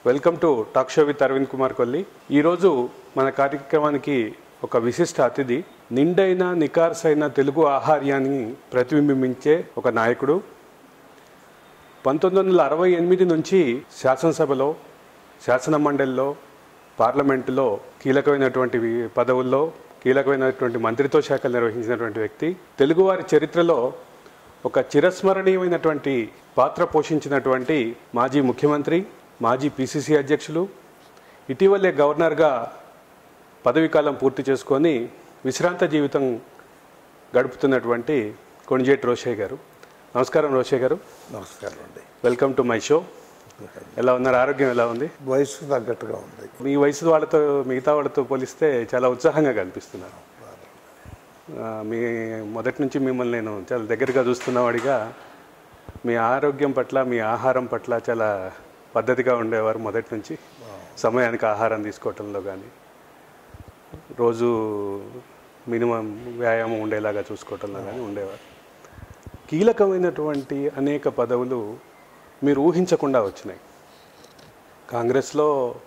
Welcome to talk show with Aravind Kumar Kolli ఈరోజు మన కార్యక్రమానికి ఒక విశిష్ట అతిథి నిండైన నికార్సైన తెలుగు ఆహార్యాన్ని ప్రతిబింబించే ఒక నాయకుడు పంతొమ్మిది వందల అరవై ఎనిమిది నుంచి శాసనసభలో శాసన మండలిలో పార్లమెంటులో కీలకమైనటువంటి వి- పదవుల్లో కీలకమైనటువంటి మంత్రిత్వ శాఖలు నిర్వహించినటువంటి వ్యక్తి తెలుగువారి చరిత్రలో ఒక చిరస్మరణీయమైనటువంటి పాత్ర పోషించినటువంటి మాజీ ముఖ్యమంత్రి మాజీ పిసిసి అధ్యక్షులు ఇటీవలే గవర్నర్గా పదవీకాలం పూర్తి చేసుకొని విశ్రాంత జీవితం గడుపుతున్నటువంటి కొణిజేటి రోషయ్య గారు నమస్కారం రోషయ్య గారు నమస్కారం అండి వెల్కమ్ టు మై షో ఎలా ఉన్నారు ఆరోగ్యం ఎలా ఉంది వయసుకు తగ్గట్టుగా ఉంది మీ వయసు వాళ్ళతో మిగతా వాళ్ళతో పోలిస్తే చాలా ఉత్సాహంగా కనిపిస్తున్నారు ఆ, మీ మొదటి నుంచి మిమ్మల్ని నేను చాలా దగ్గరగా చూస్తున్నవాడిగా మీ ఆరోగ్యం పట్ల మీ ఆహారం పట్ల చాలా పద్ధతిగా ఉండేవారు మొదటి నుంచి సమయానికి ఆహారం తీసుకోవటంలో కానీ రోజు మినిమం వ్యాయామం ఉండేలాగా చూసుకోవటంలో కానీ ఉండేవారు కీలకమైనటువంటి అనేక పదవులు మీరు ఊహించకుండా వచ్చినాయి కాంగ్రెస్లో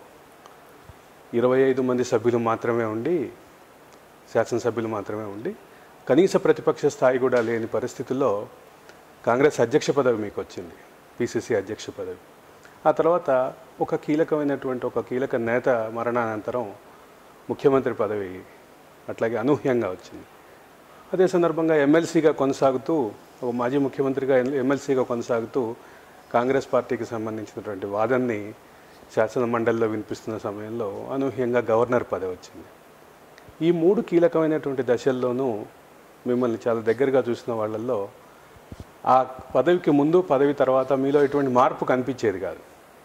ఇరవై ఐదు మంది సభ్యులు మాత్రమే ఉండి శాసనసభ్యులు మాత్రమే ఉండి కనీస ప్రతిపక్ష స్థాయి కూడా లేని పరిస్థితుల్లో కాంగ్రెస్ అధ్యక్ష పదవి మీకు వచ్చింది పిసిసి అధ్యక్ష పదవి ఆ తర్వాత ఒక కీలకమైనటువంటి ఒక కీలక నేత మరణానంతరం ముఖ్యమంత్రి పదవి అట్లాగే అనూహ్యంగా వచ్చింది అదే సందర్భంగా ఎమ్మెల్సీగా కొనసాగుతూ ఒక మాజీ ముఖ్యమంత్రిగా ఎమ్మెల్సీగా కొనసాగుతూ కాంగ్రెస్ పార్టీకి సంబంధించినటువంటి వాదనని శాసన మండలిలో వినిపిస్తున్న సమయంలో అనూహ్యంగా గవర్నర్ పదవి వచ్చింది ఈ మూడు కీలకమైనటువంటి దశల్లోనూ మిమ్మల్ని చాలా దగ్గరగా చూసిన వాళ్ళల్లో ఆ పదవికి ముందు పదవి తర్వాత మీలో ఎటువంటి మార్పు కనిపించేది కాదు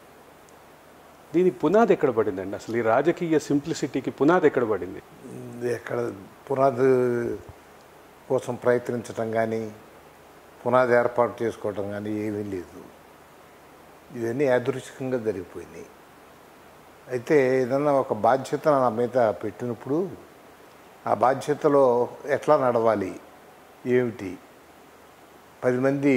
దీనికి పునాది ఎక్కడ పడిందండి అసలు ఈ రాజకీయ సింప్లిసిటీకి పునాది ఎక్కడ పడింది ఇది ఎక్కడ పునాది కోసం ప్రయత్నించటం కానీ పునాది ఏర్పాటు చేసుకోవటం కానీ ఏమీ లేదు ఇవన్నీ యాదృచ్ఛికంగా జరిగిపోయినాయి అయితే ఏదన్నా ఒక బాధ్యత నా మీద పెట్టినప్పుడు ఆ బాధ్యతలో ఎట్లా నడవాలి ఏమిటి పది మంది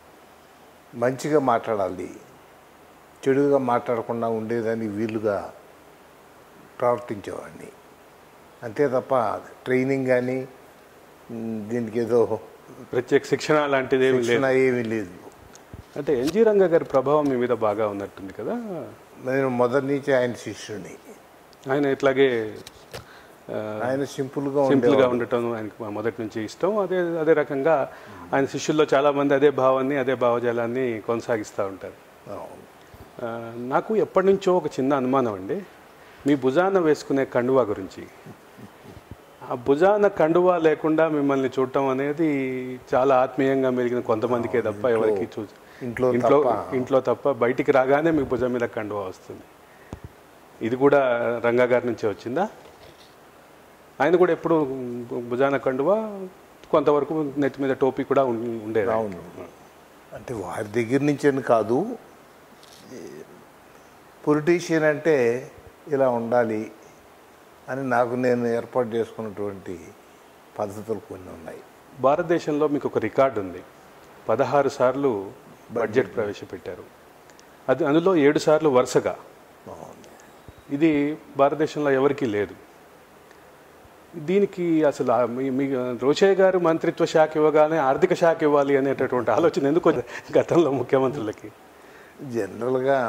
మంచిగా మాట్లాడాలి చెడుగా మాట్లాడకుండా ఉండేదానికి వీలుగా ప్రవర్తించేవాడిని అంతే తప్ప ట్రైనింగ్ కానీ మ్, దీనికి ఏదో ప్రత్యేక శిక్షణ లాంటిది ఏమి లేదు శిక్షణ ఏమీ లేదు అంటే ఎన్జీ రంగ గారి ప్రభావం మీ మీద బాగా ఉన్నట్టుంది కదా నేను మొదటి నుంచి ఆయన శిష్యుని ఆయన ఇట్లాగే ఆ, ఆయన సింపుల్గా సింపుల్గా ఉండేవాడు ఉండటం ఆయనకి మొదటి నుంచి ఇష్టం అదే అదే రకంగా ఆయన శిష్యుల్లో చాలా మంది అదే భావాన్ని అదే భావజాలాన్ని కొనసాగిస్తూ ఉంటారు అవును. ఆ, నాకు ఎప్పటి నుంచో ఒక చిన్న అనుమానం అండి మీ భుజాన వేసుకునే కండువా గురించి ఆ భుజాన కండువా లేకుండా మిమ్మల్ని చూడటం అనేది చాలా ఆత్మీయంగా మెలిగిన కొంతమందికే తప్ప ఎవరికి చూ ఇంట్లో ఇంట్లో తప్ప. ఇంట్లో తప్ప బయటికి రాగానే మీ భుజం మీద కండువా వస్తుంది ఇది కూడా రంగా గారి నుంచే వచ్చిందా ఆయన కూడా ఎప్పుడు భుజాన కండువా కొంతవరకు నెత్తి మీద టోపీ కూడా ఉం- ఉండేది అవును అంటే వారి దగ్గర నుంచి అని కాదు పొలిటీషియన్ అంటే ఇలా ఉండాలి అని నాకు నేను ఏర్పాటు చేసుకున్నటువంటి పద్ధతులు కొన్ని ఉన్నాయి భారతదేశంలో మీకు ఒక రికార్డు ఉంది పదహారు సార్లు బడ్జెట్ ప్రవేశపెట్టారు అది అందులో ఏడు సార్లు వరుసగా అవును. ఇది భారతదేశంలో ఎవరికీ లేదు దీనికి అసలు ఆ మీ మీ రోషయ్య గారు మంత్రిత్వ శాఖ ఇవ్వగానే ఆర్థిక శాఖ ఇవ్వాలి అనేటటువంటి ఆలోచన ఎందుకు వచ్చింది గతంలో ముఖ్యమంత్రులకి జనరల్గా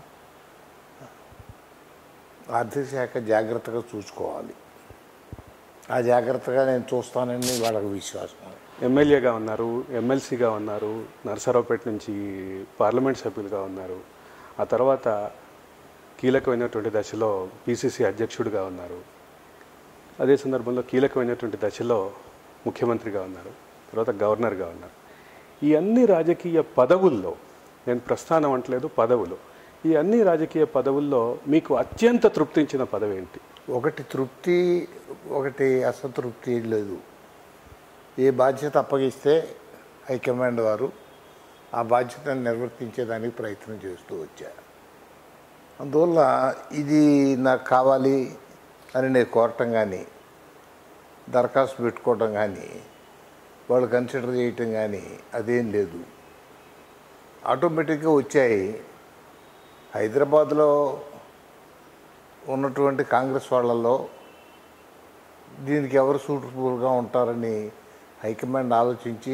ఆర్థిక శాఖ జాగ్రత్తగా చూసుకోవాలి ఆ జాగ్రత్తగా నేను చూస్తానని వాళ్ళకి విశ్వాసం ఎమ్మెల్యేగా ఉన్నారు ఎమ్మెల్సీగా ఉన్నారు నరసరావుపేట నుంచి పార్లమెంట్ సభ్యులుగా ఉన్నారు ఆ తర్వాత కీలకమైనటువంటి దశలో పిసిసి అధ్యక్షుడిగా ఉన్నారు అదే సందర్భంలో కీలకమైనటువంటి దశలో ముఖ్యమంత్రిగా ఉన్నారు తర్వాత గవర్నర్గా ఉన్నారు ఈ అన్ని రాజకీయ పదవుల్లో నేను ప్రస్థానం అంటలేదు పదవులు ఈ అన్ని రాజకీయ పదవుల్లో మీకు అత్యంత తృప్తించిన పదవి ఏంటి ఒకటి తృప్తి ఒకటి అసంతృప్తి లేదు ఏ బాధ్యత అప్పగిస్తే హైకమాండ్ వారు ఆ బాధ్యతను నిర్వర్తించేదానికి ప్రయత్నం చేస్తూ వచ్చారు అందువల్ల ఇది నాకు కావాలి అని నేను కోరటం కానీ దరఖాస్తు పెట్టుకోవటం కానీ వాళ్ళు కన్సిడర్ చేయటం కానీ అదేం లేదు ఆటోమేటిక్గా వచ్చాయి హైదరాబాద్లో ఉన్నటువంటి కాంగ్రెస్ వాళ్ళల్లో దీనికి ఎవరు సూటబుల్గా ఉంటారని హైకమాండ్ ఆలోచించి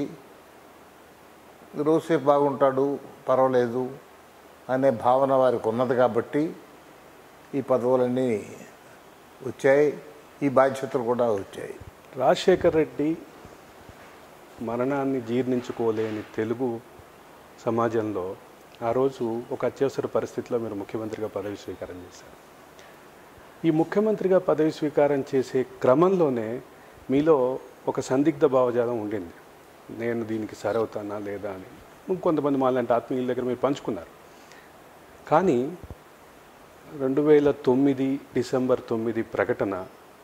రోసేపు బాగుంటాడు పర్వాలేదు అనే భావన వారికి ఉన్నది కాబట్టి ఈ పదవులన్నీ వచ్చాయి ఈ బాధ్యతలు కూడా వచ్చాయి రాజశేఖర్ రెడ్డి మరణాన్ని జీర్ణించుకోలేని తెలుగు సమాజంలో ఆ రోజు ఒక అత్యవసర పరిస్థితిలో మీరు ముఖ్యమంత్రిగా పదవి స్వీకారం చేశారు ఈ ముఖ్యమంత్రిగా పదవి స్వీకారం చేసే క్రమంలోనే మీలో ఒక సందిగ్ధ భావజాలం ఉండింది నేను దీనికి సరవుతానా లేదా అని కొంతమంది మాలాంటి ఆత్మీయుల దగ్గర మీరు పంచుకున్నారు కానీ రెండు వేల తొమ్మిది డిసెంబర్ తొమ్మిది ప్రకటన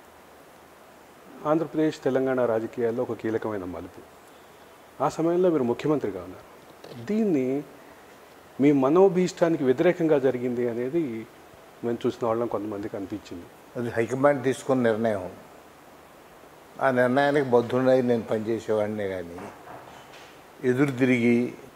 ఆంధ్రప్రదేశ్ తెలంగాణ రాజకీయాల్లో ఒక కీలకమైన మలుపు ఆ సమయంలో మీరు ముఖ్యమంత్రిగా ఉన్నారు దీన్ని మీ మనోభీష్టానికి వ్యతిరేకంగా జరిగింది అనేది మేము చూసిన వాళ్ళం కొంతమందికి అనిపించింది అది హైకమాండ్ తీసుకున్న నిర్ణయం ఆ నిర్ణయానికి బద్ధుడై నేను పనిచేసేవాడినే కానీ ఎదురు తిరిగి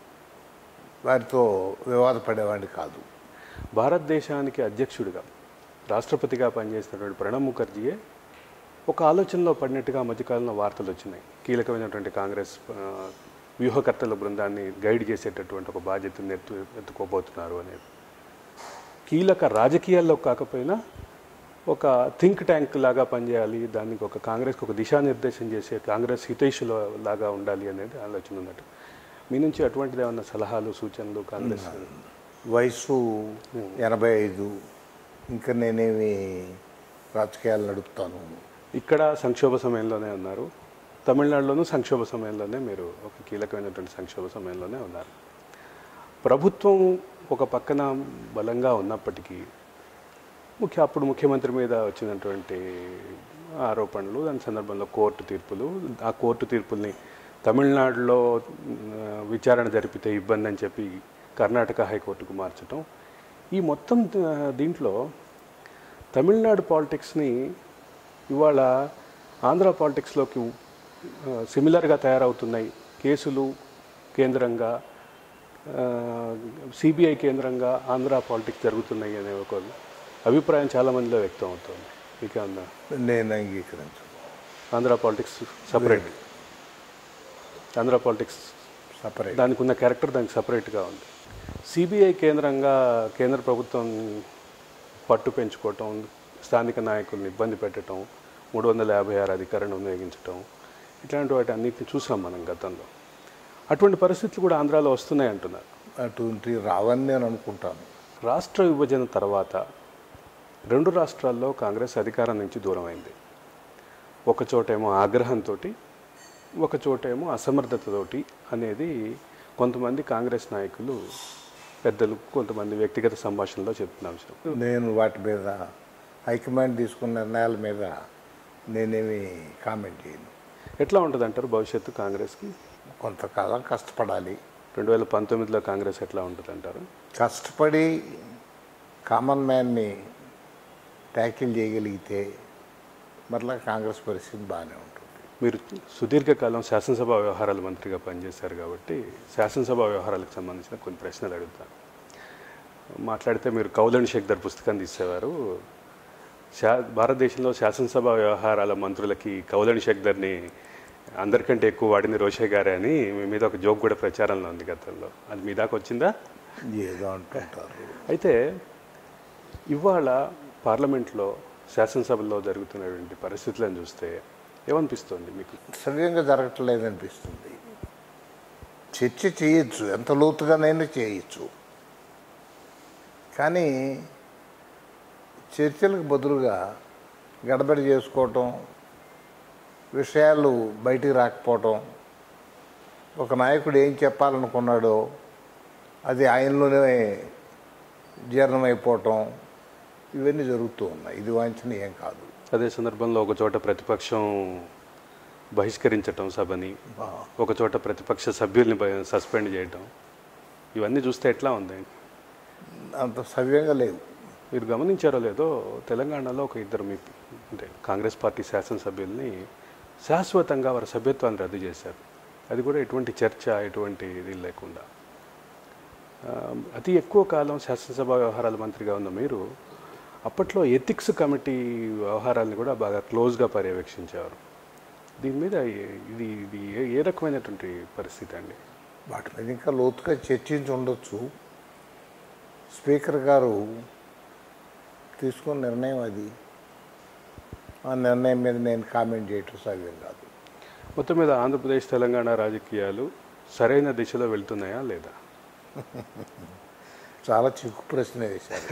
వారితో వివాదపడేవాడిని కాదు భారతదేశానికి అధ్యక్షుడిగా రాష్ట్రపతిగా పనిచేసినటువంటి ప్రణబ్ ముఖర్జీయే ఒక ఆలోచనలో పడినట్టుగా ఆ మధ్యకాలంలో వార్తలు వచ్చినాయి కీలకమైనటువంటి కాంగ్రెస్ ఆ, వ్యూహకర్తల బృందాన్ని గైడ్ చేసేటటువంటి ఒక బాధ్యతను ఎత్తు ఎత్తుకోబోతున్నారు అనేది కీలక రాజకీయాల్లో కాకపోయినా ఒక థింక్ ట్యాంక్ లాగా పనిచేయాలి దానికి ఒక కాంగ్రెస్కి ఒక దిశానిర్దేశం చేసే కాంగ్రెస్ హితైషుల లాగా ఉండాలి అనేది ఆలోచన ఉన్నట్టు మీ నుంచి అటువంటిది ఏమన్నా సలహాలు సూచనలు కాంగ్రెస్ వయసు ఎనభై ఐదు ఇంకా నేనేమి రాజకీయాలు నడుపుతాను ఇక్కడ సంక్షోభ సమయంలోనే ఉన్నారు తమిళనాడులోనూ సంక్షోభ సమయంలోనే మీరు ఒక కీలకమైనటువంటి సంక్షోభ సమయంలోనే ఉన్నారు ప్రభుత్వం ఒక పక్కన బలంగా ఉన్నప్పటికీ ముఖ్య అప్పుడు ముఖ్యమంత్రి మీద వచ్చినటువంటి ఆరోపణలు దాని సందర్భంలో కోర్టు తీర్పులు ఆ కోర్టు తీర్పుల్ని తమిళనాడులో ఆ, విచారణ జరిపితే ఇబ్బంది అని చెప్పి కర్ణాటక హైకోర్టుకు మార్చడం ఈ మొత్తం ఆ, దీంట్లో తమిళనాడు పాలిటిక్స్ని ఇవాళ ఆంధ్ర పాలిటిక్స్లోకి సిమిలర్గా తయారవుతున్నాయి కేసులు కేంద్రంగా సిబిఐ కేంద్రంగా ఆంధ్ర పాలిటిక్స్ జరుగుతున్నాయి అనే ఒక అభిప్రాయం చాలామందిలో వ్యక్తం అవుతుంది ఇక అన్న నేను అంగీకరించను Andhra politics separate Andhra politics separate దానికి ఉన్న క్యారెక్టర్ దానికి సపరేట్గా ఉంది సిబిఐ కేంద్రంగా కేంద్ర ప్రభుత్వం పట్టు పెంచుకోవటం స్థానిక నాయకుల్ని ఇబ్బంది పెట్టడం మూడు వందల యాభై ఆరు అధికారాన్ని వినియోగించడం ఇట్లాంటి వాటి అన్నిటిని చూసాం మనం గతంలో అటువంటి పరిస్థితులు కూడా ఆంధ్రాలో వస్తున్నాయి అంటున్నారు అటువంటి రావని నేను అనుకుంటాను రాష్ట్ర విభజన తర్వాత రెండు రాష్ట్రాల్లో కాంగ్రెస్ అధికారం నుంచి దూరమైంది ఒక చోటేమో ఆగ్రహంతో ఒక చోటేమో అసమర్థతతోటి అనేది కొంతమంది కాంగ్రెస్ నాయకులు పెద్దలు కొంతమంది వ్యక్తిగత సంభాషణలో చెప్తున్న అంశం నేను వాటి మీద హైకమాండ్ తీసుకున్న నిర్ణయాల మీద నేనేమి కామెంట్ చేయను ఎట్లా ఉంటుంది అంటారు భవిష్యత్తు కాంగ్రెస్కి కొంతకాలం కష్టపడాలి రెండు వేల పంతొమ్మిదిలో కాంగ్రెస్ ఎట్లా ఉంటుంది అంటారు కష్టపడి కామన్ మ్యాన్ని ట్యాకిల్ చేయగలిగితే మరలా కాంగ్రెస్ పరిస్థితి బాగానే ఉంటుంది మీరు సుదీర్ఘకాలం శాసనసభ వ్యవహారాల మంత్రిగా పనిచేశారు కాబట్టి శాసనసభ వ్యవహారాలకు సంబంధించిన కొన్ని ప్రశ్నలు అడుగుతాను మాట్లాడితే మీరు కౌలన్ శేఖర్ పుస్తకం తీసేవారు శా భారతదేశంలో శాసనసభ వ్యవహారాల మంత్రులకి కౌలన్ శేఖర్ని అందరికంటే ఎక్కువ వాడింది రోషే గారే అని మీ మీద ఒక జోక్ కూడా ప్రచారంలో ఉంది గతంలో అది మీ దాకా వచ్చిందా ఏదో అంటుంటారు అయితే ఇవాళ పార్లమెంట్లో శాసనసభలో జరుగుతున్నటువంటి పరిస్థితులను చూస్తే ఏమనిపిస్తుంది మీకు సవ్యంగా జరగట్లేదు అనిపిస్తుంది చర్చ చేయొచ్చు ఎంత లోతుగానైనా చేయొచ్చు కానీ చర్చలకు బదులుగా గడబడి చేసుకోవటం విషయాలు బయటికి రాకపోవటం ఒక నాయకుడు ఏం చెప్పాలనుకున్నాడో అది ఆయనలోనే జీర్ణమైపోవటం ఇవన్నీ జరుగుతూ ఉన్నాయి ఇది వాంఛనీయం కాదు అదే సందర్భంలో ఒక చోట ప్రతిపక్షం బహిష్కరించటం సభని బా- ఒక చోట ప్రతిపక్ష సభ్యుల్ని బ- సస్పెండ్ చేయటం ఇవన్నీ చూస్తే ఎట్లా ఉంది అంత సవ్యంగా లేవు మీరు గమనించారో లేదో తెలంగాణలో ఒక ఇద్దరు మీ అంటే కాంగ్రెస్ పార్టీ శాసనసభ్యుల్ని శాశ్వతంగా వారి సభ్యత్వాన్ని రద్దు చేశారు అది కూడా ఎటువంటి చర్చ ఎటువంటి ఇది లేకుండా ఆ, అతి ఎక్కువ కాలం శాసనసభ వ్యవహారాల మంత్రిగా ఉన్న మీరు అప్పట్లో ఎథిక్స్ కమిటీ వ్యవహారాలను కూడా బాగా క్లోజ్గా పర్యవేక్షించేవారు దీని మీద ఏ- ఇది ఇది ఏ- ఏ రకమైనటువంటి పరిస్థితి అండి వాటి మీద ఇంకా లోతుగా చర్చించి ఉండొచ్చు స్పీకర్ గారు తీసుకున్న నిర్ణయం అది ఆ నిర్ణయం మీద నేను కామెంట్ చేయటం సాధ్యం కాదు మొత్తం మీద ఆంధ్రప్రదేశ్ తెలంగాణ రాజకీయాలు సరైన దిశలో వెళ్తున్నాయా లేదా చాలా చిక్కు ప్రశ్న వేశారు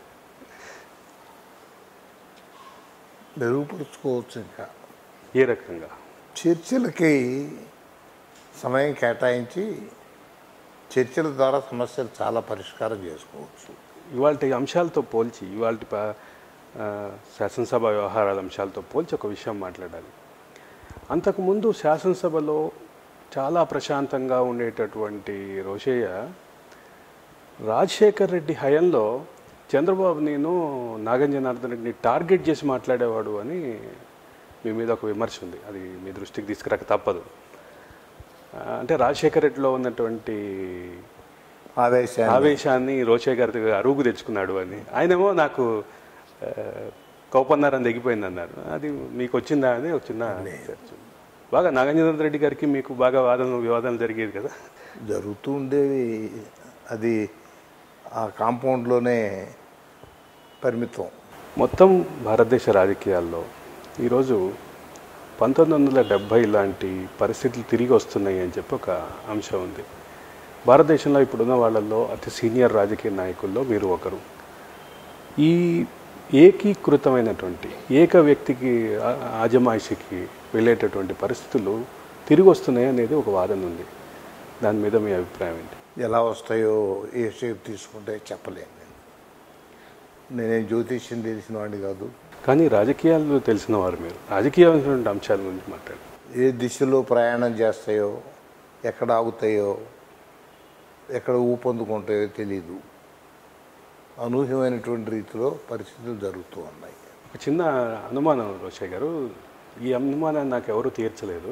మెరుగుపరుచుకోవచ్చు ఇంకా ఏ రకంగా చర్చలకి సమయం కేటాయించి చర్చల ద్వారా సమస్యలు చాలా పరిష్కారం చేసుకోవచ్చు ఇవాళ అంశాలతో పోల్చి ఇవాళ శాసనసభ వ్యవహారాల అంశాలతో పోల్చి ఒక విషయం మాట్లాడాలి అంతకుముందు శాసనసభలో చాలా ప్రశాంతంగా ఉండేటటువంటి రోషయ్య రాజశేఖర్ రెడ్డి హయంలో చంద్రబాబు నేను నాగం జనార్దన్ రెడ్డిని టార్గెట్ చేసి మాట్లాడేవాడు అని మీ మీద ఒక విమర్శ ఉంది అది మీ దృష్టికి తీసుకురాక తప్పదు ఆ, అంటే రాజశేఖర్ రెడ్డిలో ఉన్నటువంటి ఆవేశాన్ని ఆవేశాన్ని రోషే గారి అరుగు తెచ్చుకున్నాడు అని ఆయనేమో నాకు ఆ, కోపన్నారని తెగిపోయింది అన్నారు అది మీకు వచ్చిందా అని ఒక చిన్న చర్చ. బాగా నాగేంద్ర రెడ్డి గారికి మీకు బాగా వాదనలు వివాదాలు జరిగేది కదా జరుగుతూ ఉండేవి అది ఆ కాంపౌండ్లోనే పరిమితం మొత్తం భారతదేశ రాజకీయాల్లో ఈరోజు పంతొమ్మిది వందల డెబ్భై లాంటి పరిస్థితులు తిరిగి వస్తున్నాయి అని చెప్పి ఒక అంశం ఉంది భారతదేశంలో ఇప్పుడున్న వాళ్ళల్లో అతి సీనియర్ రాజకీయ నాయకుల్లో మీరు ఒకరు ఈ ఏకీకృతమైనటువంటి ఏక వ్యక్తికి ఆ- ఆజమాయిషికి వెళ్ళేటటువంటి పరిస్థితులు తిరిగి వస్తున్నాయి అనేది ఒక వాదన ఉంది దాని మీద మీ అభిప్రాయం ఏంటి ఎలా వస్తాయో ఏ షేప్ తీసుకుంటే చెప్పలేను నేను నేనేం జ్యోతిష్యం తెలిసిన వాడిని కాదు కానీ రాజకీయాలు తెలిసిన వారు మీరు రాజకీయమైనటువంటి అంశాల గురించి మాట్లాడారు ఏ దిశలో ప్రయాణం చేస్తాయో ఎక్కడ ఆగుతాయో ఎక్కడ ఊపందుకుంటాయో తెలీదు అనూహ్యమైనటువంటి రీతిలో పరిస్థితులు జరుగుతూ ఉన్నాయి ఒక చిన్న అనుమానం రోషయ్య గారు ఈ అనుమానాన్ని నాకు ఎవరు తీర్చలేదు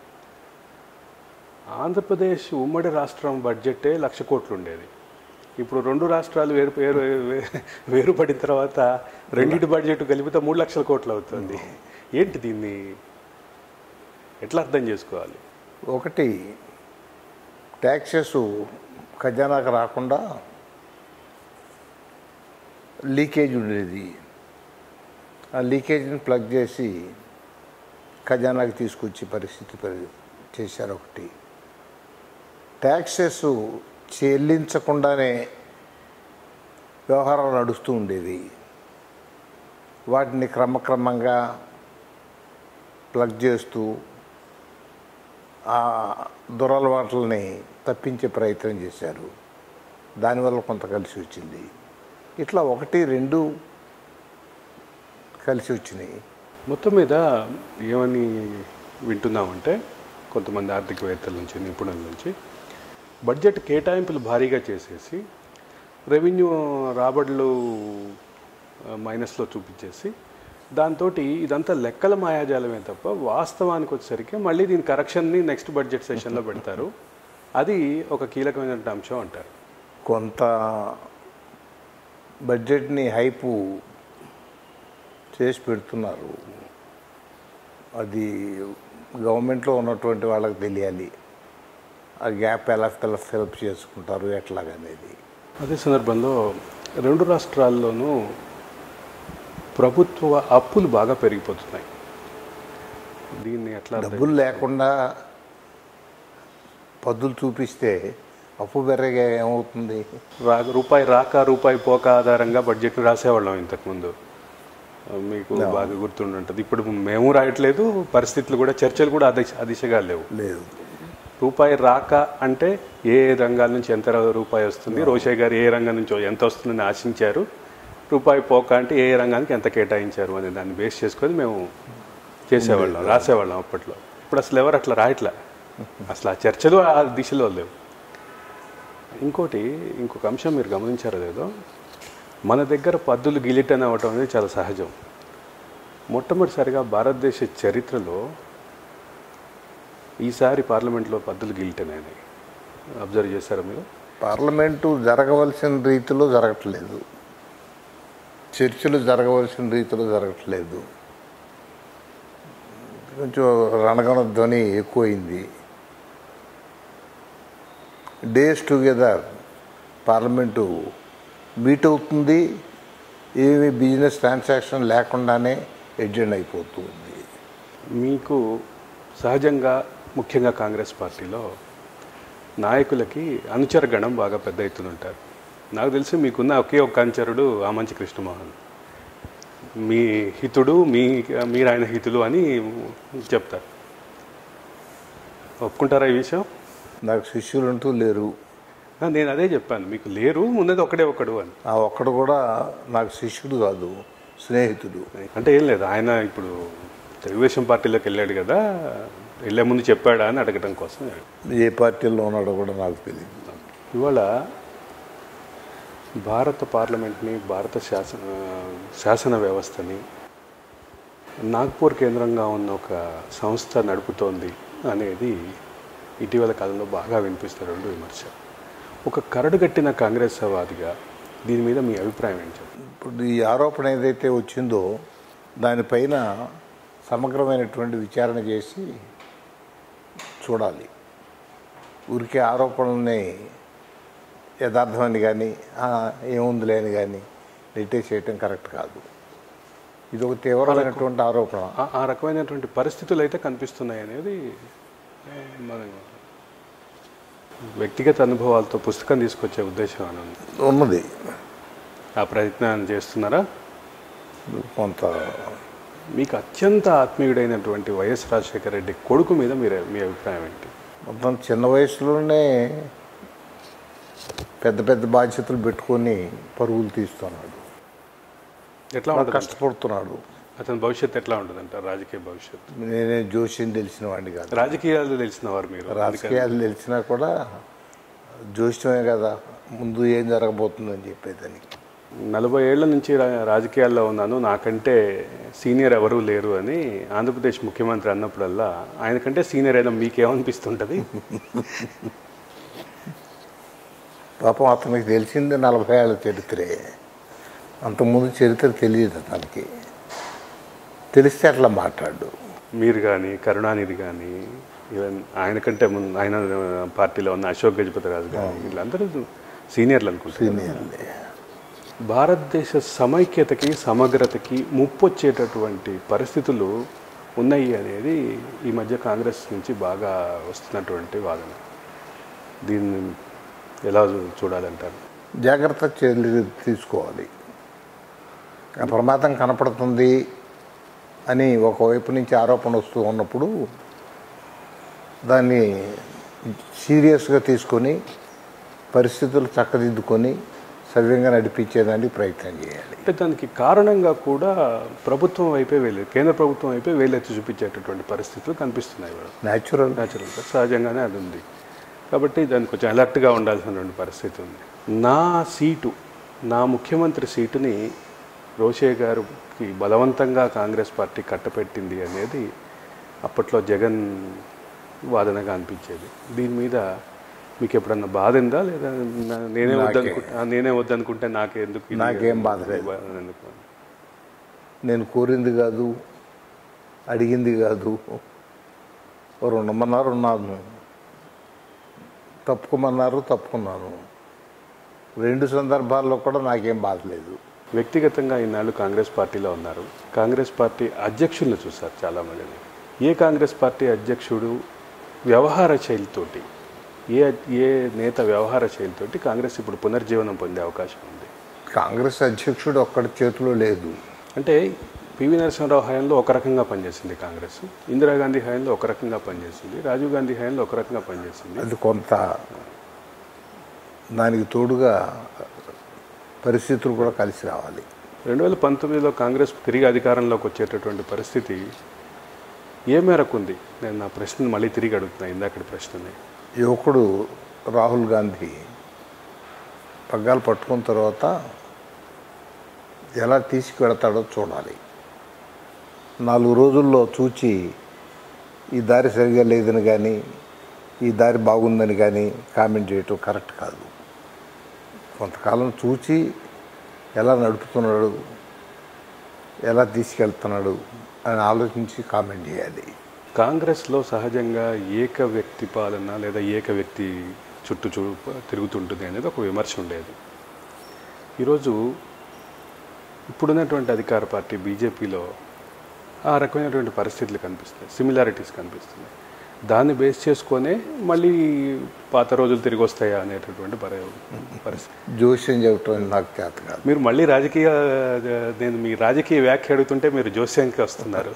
ఆంధ్రప్రదేశ్ ఉమ్మడి రాష్ట్రం బడ్జెటే లక్ష కోట్లు ఉండేది ఇప్పుడు రెండు రాష్ట్రాలు వేరు వేరు వే- వేరుపడిన తర్వాత రెండింటి బడ్జెట్ కలిపితే మూడు లక్షల కోట్లు అవుతుంది ఏంటి దీన్ని ఎట్లా అర్థం చేసుకోవాలి ఒకటి ట్యాక్సెస్ ఖజానాకు రాకుండా లీకేజ్ ఉండేది ఆ లీకేజ్ని ప్లగ్ చేసి ఖజానాకి తీసుకొచ్చే పరిస్థితి పరి చేశారు ఒకటి ట్యాక్సెస్ చెల్లించకుండానే వ్యవహారాలు నడుస్తూ ఉండేవి వాటిని క్రమక్రమంగా ప్లగ్ చేస్తూ ఆ దురలవాట్లని తప్పించే ప్రయత్నం చేశారు దానివల్ల కొంత కలిసి వచ్చింది ఇట్లా ఒకటి రెండు కలిసి వచ్చినాయి మొత్తం మీద ఏమని వింటున్నామంటే కొంతమంది ఆర్థికవేత్తల నుంచి నిపుణుల నుంచి బడ్జెట్ కేటాయింపులు భారీగా చేసేసి రెవెన్యూ రాబడులు ఆ, మైనస్లో చూపించేసి దాంతో ఇదంతా లెక్కల మాయాజాలమే తప్ప వాస్తవానికి వచ్చేసరికి మళ్ళీ దీని కరెక్షన్ని నెక్స్ట్ బడ్జెట్ సెషన్లో పెడతారు అది ఒక కీలకమైనటువంటి అంశం అంటారు కొంత బడ్జెట్ని హైపు చేసి పెడుతున్నారు అది గవర్నమెంట్లో ఉన్నటువంటి వాళ్ళకి తెలియాలి ఆ గ్యాప్ ఎలా ఫిల్ ఫిలప్ చేసుకుంటారు ఎట్లాగనేది అదే సందర్భంలో రెండు రాష్ట్రాల్లోనూ ప్రభుత్వ అప్పులు బాగా పెరిగిపోతున్నాయి దీన్ని ఎట్లా అర్థం- డబ్బులు లేకుండా పద్దులు చూపిస్తే అప్పు పెరగా ఏమవుతుంది రా రూపాయి రాక రూపాయి పోక ఆధారంగా బడ్జెట్ని రాసేవాళ్ళం ఇంతకుముందు మీకు బాగా గుర్తుండుంటుంది ఇప్పుడు మేము రాయట్లేదు పరిస్థితులు కూడా చర్చలు కూడా అదిశ అదిశగా లేవు లేదు రూపాయి రాక అంటే ఏ రంగాల నుంచి ఎంత రూపాయి వస్తుంది రోషయ్య గారు ఏ రంగం నుంచి ఎంత వస్తుందని ఆశించారు రూపాయి పోక అంటే ఏ రంగానికి ఎంత కేటాయించారు అనే దాన్ని బేస్ చేసుకొని మేము చేసేవాళ్ళం రాసేవాళ్ళం అప్పట్లో ఇప్పుడు అసలు ఎవరు అట్లా రాయట్లా అసలు ఆ చర్చలు ఆ దిశలో లేవు ఇంకోటి ఇంకొక అంశం మీరు గమనించారో లేదో మన దగ్గర పద్దులు గిలిటన్ అవ్వటం అనేది చాలా సహజం మొట్టమొదటిసారిగా భారతదేశ చరిత్రలో ఈసారి పార్లమెంట్లో పద్దులు గిలిటన్ అయినాయి అబ్జర్వ్ చేశారా మీరు పార్లమెంటు జరగవలసిన రీతిలో జరగట్లేదు చర్చలు జరగవలసిన రీతిలో జరగట్లేదు కొంచెం రణగణ ధ్వని ఎక్కువైంది డేస్ టుగెదర్ పార్లమెంటు మీట్ అవుతుంది ఏమి బిజినెస్ ట్రాన్సాక్షన్ లేకుండానే ఎడ్జెండ్ అయిపోతుంది మీకు సహజంగా ముఖ్యంగా కాంగ్రెస్ పార్టీలో నాయకులకి అనుచర గణం బాగా పెద్ద ఎత్తున ఉంటారు నాకు తెలిసి మీకున్న ఒకే ఒక్క అనుచరుడు ఆమంచి కృష్ణమోహన్ మీ హితుడు మీ మీరు ఆయన హితులు అని చెప్తారు ఒప్పుకుంటారా ఈ విషయం నాకు శిష్యులు అంటూ లేరు ఆ, నేను అదే చెప్పాను మీకు లేరు ఉన్నది ఒకడే ఒకడు అని ఆ ఒక్కడు కూడా నాకు శిష్యుడు కాదు స్నేహితుడు అంటే ఏం లేదు ఆయన ఇప్పుడు తెలుగుదేశం పార్టీలోకి వెళ్ళాడు కదా వెళ్ళే ముందు చెప్పాడా అని అడగడం కోసం ఏ పార్టీలో ఉన్నాడో కూడా నాకు తెలియదు ఇవాళ భారత పార్లమెంట్ని భారత శాసన శాసన వ్యవస్థని నాగ్పూర్ కేంద్రంగా ఉన్న ఒక సంస్థ నడుపుతోంది అనేది ఇటీవల కాలంలో బాగా వినిపిస్తున్న రెండు విమర్శ ఒక కరడుగట్టిన కాంగ్రెస్ వాదిగా దీని మీద మీ అభిప్రాయం ఏంటి ఇప్పుడు ఈ ఆరోపణ ఏదైతే వచ్చిందో దానిపైన సమగ్రమైనటువంటి విచారణ చేసి చూడాలి ఊరికే ఆరోపణల్ని యథార్థమని కానీ "ఆ, ఏముందిలే అని కానీ నెట్టేసేయటం కరెక్ట్ కాదు ఇది ఒక తీవ్రమైనటువంటి ఆరోపణ ఆ- ఆ రకమైనటువంటి పరిస్థితులు అయితే కనిపిస్తున్నాయి అనేది ఆ, మన వ్యక్తిగత అనుభవాలతో పుస్తకం తీసుకొచ్చే ఉద్దేశం అని ఉంది. ఉన్నది ఆ ప్రయత్నాన్ని చేస్తున్నారా కొంత మీకు అత్యంత ఆత్మీయుడైనటువంటి వైఎస్ రాజశేఖర రెడ్డి కొడుకు మీద మీరు మీ అభిప్రాయం ఏంటి మొత్తం చిన్న వయసులోనే పెద్ద పెద్ద బాధ్యతలు పెట్టుకొని పరుగులు తీస్తున్నాడు ఎట్లా బాగా ఉంటుంది కష్టపడుతున్నాడు అతని భవిష్యత్తు ఎట్లా ఉంటుంది అంటారు రాజకీయ భవిష్యత్తు నేనే జోషిని తెలిసిన వాడిని కాదు రాజకీయాలు తెలిసిన వారు మీరు అందుకని రాజకీయాలు తెలిసినా కూడా జోష్యమే కదా ముందు ఏం జరగబోతుందని చెప్పేదానికి నలభై ఏళ్ల నుంచి రా- రాజకీయాల్లో ఉన్నాను నాకంటే సీనియర్ ఎవరూ లేరు అని ఆంధ్రప్రదేశ్ ముఖ్యమంత్రి అన్నప్పుడల్లా ఆయనకంటే సీనియర్ అయినా మీకేమనిపిస్తుంటుంది పాపం అతనికి తెలిసింది నలభై ఏళ్ళ చరిత్రే అంతకుముందు చరిత్ర తెలియదు అతనికి తెలిస్తే అట్లా మాట్లాడు మీరు కానీ కరుణానిధి కానీ ఈవెన్ ఆయన కంటే ముందు ఆయన పార్టీలో ఉన్న అశోక్ గజపతి రాజు కానీ వీళ్ళందరూ సీనియర్లు అనుకుంటారు సీనియర్లే భారతదేశ సమైక్యతకి సమగ్రతకి ముప్పొచ్చేటటువంటి పరిస్థితులు ఉన్నాయి అనేది ఈ మధ్య కాంగ్రెస్ నుంచి బాగా వస్తున్నటువంటి వాదన దీన్ని ఎలా చూ- చూడాలంటారు జాగ్రత్త చర్యలు తీసుకోవాలి ఆ ప్రమాదం కనపడుతుంది అని ఒకవైపు నుంచి ఆరోపణ వస్తూ ఉన్నప్పుడు దాన్ని సీరియస్గా తీసుకొని పరిస్థితులు చక్కదిద్దుకొని సవ్యంగా నడిపించేదానికి ప్రయత్నం చేయాలి అంటే దానికి కారణంగా కూడా ప్రభుత్వం వైపే వెళ్ళే కేంద్ర ప్రభుత్వం వైపే వేలెత్తి చూపించేటటువంటి పరిస్థితులు కనిపిస్తున్నాయి ఇవాళ న్యాచురల్ న్యాచురల్గా సహజంగానే అది ఉంది కాబట్టి దానికి కొంచెం అలర్ట్గా ఉండాల్సినటువంటి పరిస్థితి ఉంది నా సీటు నా ముఖ్యమంత్రి సీటుని రోషే గారికి బలవంతంగా కాంగ్రెస్ పార్టీ కట్టపెట్టింది అనేది అప్పట్లో జగన్ వాదనగా అనిపించేది దీని మీద మీకు ఎప్పుడన్నా బాధ ఉందా లేదా నా- నేనే నాకే. వద్దనుకుంటా నేనే వద్దనుకుంటే నాకెందుకు ఇది? నాకేం బాధ లేదు. ఎందుకు? నేను కోరింది కాదు అడిగింది కాదు ఓ ఉండమన్నారు ఉన్నాను తప్పుకోమన్నారు తప్పుకున్నాను రెండు సందర్భాల్లో కూడా నాకేం బాధ లేదు వ్యక్తిగతంగా ఈనాళ్ళు కాంగ్రెస్ పార్టీలో ఉన్నారు కాంగ్రెస్ పార్టీ అధ్యక్షులను చూశారు చాలామందిని ఏ కాంగ్రెస్ పార్టీ అధ్యక్షుడు వ్యవహార శైలితోటి ఏ ఏ నేత వ్యవహార శైలితోటి కాంగ్రెస్ ఇప్పుడు పునర్జీవనం పొందే అవకాశం ఉంది కాంగ్రెస్ అధ్యక్షుడు ఒక్కడి చేతిలో లేదు అంటే పివి నరసింహరావు హయాంలో ఒక రకంగా పనిచేసింది కాంగ్రెస్ ఇందిరాగాంధీ హయాంలో ఒక రకంగా పనిచేసింది రాజీవ్ గాంధీ హయాంలో ఒక రకంగా పనిచేసింది అది కొంత దానికి తోడుగా పరిస్థితులు కూడా కలిసి రావాలి రెండు వేల పంతొమ్మిదిలో కాంగ్రెస్ తిరిగి అధికారంలోకి వచ్చేటటువంటి పరిస్థితి ఏ మేరకు ఉంది నేను నా ప్రశ్నను మళ్ళీ తిరిగి అడుగుతున్నా ఇందాకటి ప్రశ్నని యువకుడు రాహుల్ గాంధీ పగ్గాలు పట్టుకున్న తర్వాత ఎలా తీసుకువెడతాడో చూడాలి నాలుగు రోజుల్లో చూచి ఈ దారి సరిగా లేదని కానీ ఈ దారి బాగుందని కానీ కామెంట్ చేయటం కరెక్ట్ కాదు కొంతకాలం చూచి ఎలా నడుపుతున్నాడు ఎలా తీసుకెళ్తున్నాడు అని ఆలోచించి కామెంట్ చేయాలి కాంగ్రెస్లో సహజంగా ఏక వ్యక్తి పాలన లేదా ఏక వ్యక్తి చుట్టూ చూ తిరుగుతుంటుంది అనేది ఒక విమర్శ ఉండేది ఈరోజు ఇప్పుడున్నటువంటి అధికార పార్టీ బీజేపీలో ఆ రకమైనటువంటి పరిస్థితులు కనిపిస్తున్నాయి సిమిలారిటీస్ కనిపిస్తున్నాయి దాన్ని బేస్ చేసుకొనే మళ్ళీ పాత రోజులు తిరిగి వస్తాయా అనేటటువంటి పరి పరిస్థితి జోస్యం చెప్పడం నాకు చేత కాదు మీరు మళ్ళీ రాజకీయ నేను మీ రాజకీయ వ్యాఖ్య అడుగుతుంటే మీరు జోస్యంకి వస్తున్నారు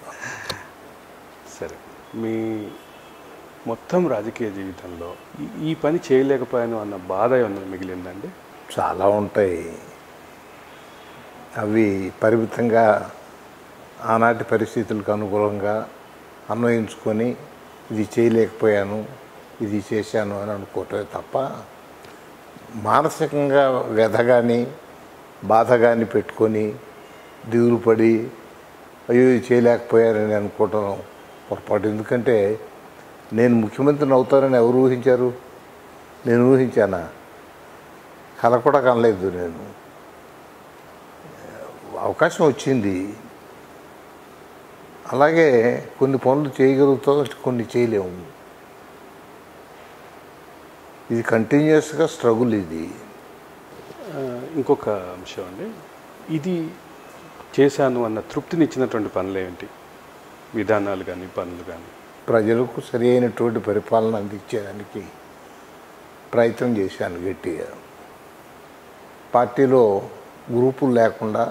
సరే మీ మొత్తం రాజకీయ జీవితంలో ఈ- ఈ పని చేయలేకపోయాను అన్న బాధ ఏమన్నా మిగిలిందండి చాలా ఉంటాయి అవి పరిమితంగా ఆనాటి పరిస్థితులకు అనుకూలంగా అన్వయించుకొని ఇది చేయలేకపోయాను ఇది చేశాను అని అనుకోవటమే తప్ప మానసికంగా వ్యధ కానీ బాధ కానీ పెట్టుకొని దిగులు పడి అయ్యో ఇది చేయలేకపోయానని అనుకోవటం పొరపాటు ఎందుకంటే నేను ముఖ్యమంత్రిని అవుతానని ఎవరు ఊహించారు నేను ఊహించానా కల కూడా కనలేదు నేను అవకాశం వచ్చింది అలాగే కొన్ని పనులు చేయగలుగుతాం కొన్ని చేయలేము ఇది కంటిన్యూస్గా స్ట్రగుల్ ఇది ఆ, ఇంకొక అంశం అండి ఇది చేశాను అన్న తృప్తినిచ్చినటువంటి పనులు ఏంటి విధానాలు కానీ పనులు కానీ ప్రజలకు సరి అయినటువంటి పరిపాలన అందించేదానికి ప్రయత్నం చేశాను గట్టిగా పార్టీలో గ్రూపులు లేకుండా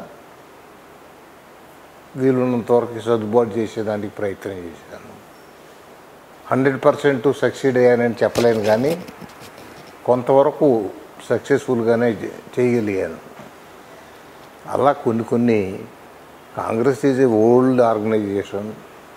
వీలున్నంత వరకు సర్దుబాటు చేసేదానికి ప్రయత్నం చేశాను హండ్రెడ్ పర్సెంట్ సక్సీడ్ అయ్యానని చెప్పలేను కానీ కొంతవరకు సక్సెస్ఫుల్గానే చే- చేయగలిగాను అలా కొన్ని కొన్ని Congress is a old organisation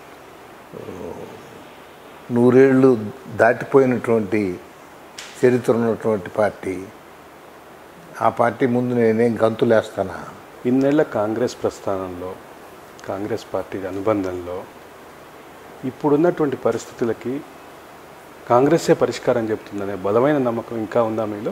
నూరేళ్ళు దాటిపోయినటువంటి చరిత్ర ఉన్నటువంటి పార్టీ ఆ పార్టీ ముందు నేనేం గంతులేస్తానా ఇన్నేళ్ల కాంగ్రెస్ ప్రస్థానంలో కాంగ్రెస్ పార్టీ అనుబంధంలో ఇప్పుడున్నటువంటి పరిస్థితులకి కాంగ్రెస్సే పరిష్కారం చెప్తుందనే బలమైన నమ్మకం ఇంకా ఉందా మీలో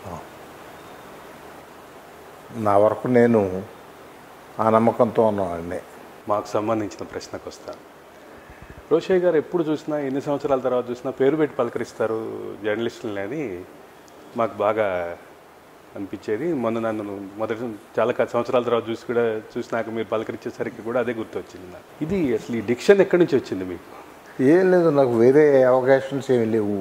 నా వరకు నేను ఆ నమ్మకంతో ఉన్నవాడిని మాకు సంబంధించిన ప్రశ్నకు వస్తాను రోషయ్య గారు ఎప్పుడు చూసినా ఎన్ని సంవత్సరాల తర్వాత చూసినా పేరు పెట్టి పలకరిస్తారు జర్నలిస్టులని అని మాకు బాగా అనిపించేది మొన్న నన్ను మొదటి చాలా కా- సంవత్సరాల తర్వాత చూసి కూడా చూసినాక మీరు పలకరించేసరికి కూడా అదే గుర్తొచ్చింది నాకు ఇది అసలు ఈ డిక్షన్ ఎక్కడి నుంచి వచ్చింది మీకు ఏం లేదు నాకు వేరే అవకాశాలు ఏమి లేవు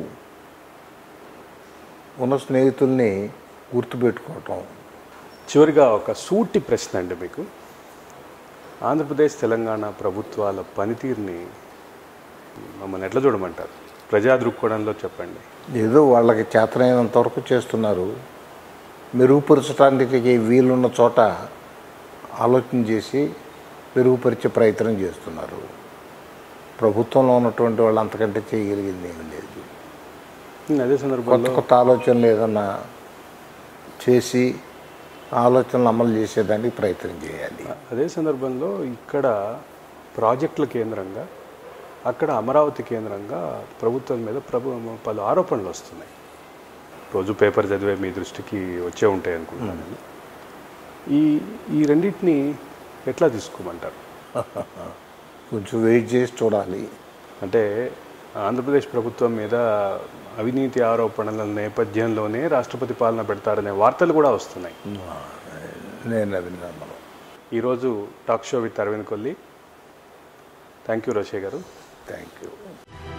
ఉన్న స్నేహితుల్ని గుర్తుపెట్టుకోవటం చివరిగా ఒక సూటి ప్రశ్న అండి మీకు ఆంధ్రప్రదేశ్ తెలంగాణ ప్రభుత్వాల పనితీరుని మమ్మల్ని ఎట్లా చూడమంటారు ప్రజా దృక్కోణంలో చెప్పండి ఏదో వాళ్ళకి చేతనైనంత వరకు చేస్తున్నారు మెరుగుపరచడానికి వీలున్న చోట ఆలోచన చేసి మెరుగుపరిచే ప్రయత్నం చేస్తున్నారు ప్రభుత్వంలో ఉన్నటువంటి వాళ్ళు అంతకంటే చేయగలిగింది ఏమీ లేదు అదే కొత్త సందర్భంలో కొత్త ఆలోచనలు ఏదన్నా చేసి ఆ ఆలోచనలు అమలు చేసేదానికి ప్రయత్నం చేయాలి అదే సందర్భంలో ఇక్కడ ప్రాజెక్టుల కేంద్రంగా అక్కడ అమరావతి కేంద్రంగా ప్రభుత్వం మీద ప్రభు పలు ఆరోపణలు వస్తున్నాయి రోజు పేపర్ చదివే మీ దృష్టికి వచ్చే ఉంటాయి అనుకుంటున్నాను నేను. ఈ ఈ రెండింటిని ఎట్లా తీసుకోమంటారు కొంచెం వెయిట్ చేసి చూడాలి అంటే ఆంధ్రప్రదేశ్ ప్రభుత్వం మీద అవినీతి ఆరోపణల నేపథ్యంలోనే రాష్ట్రపతి పాలన పెడతారనే వార్తలు కూడా వస్తున్నాయి నేను అది నమ్మను ఈరోజు talk show with Aravind Kolli thank you రోషే గారు థ్యాంక్ యూ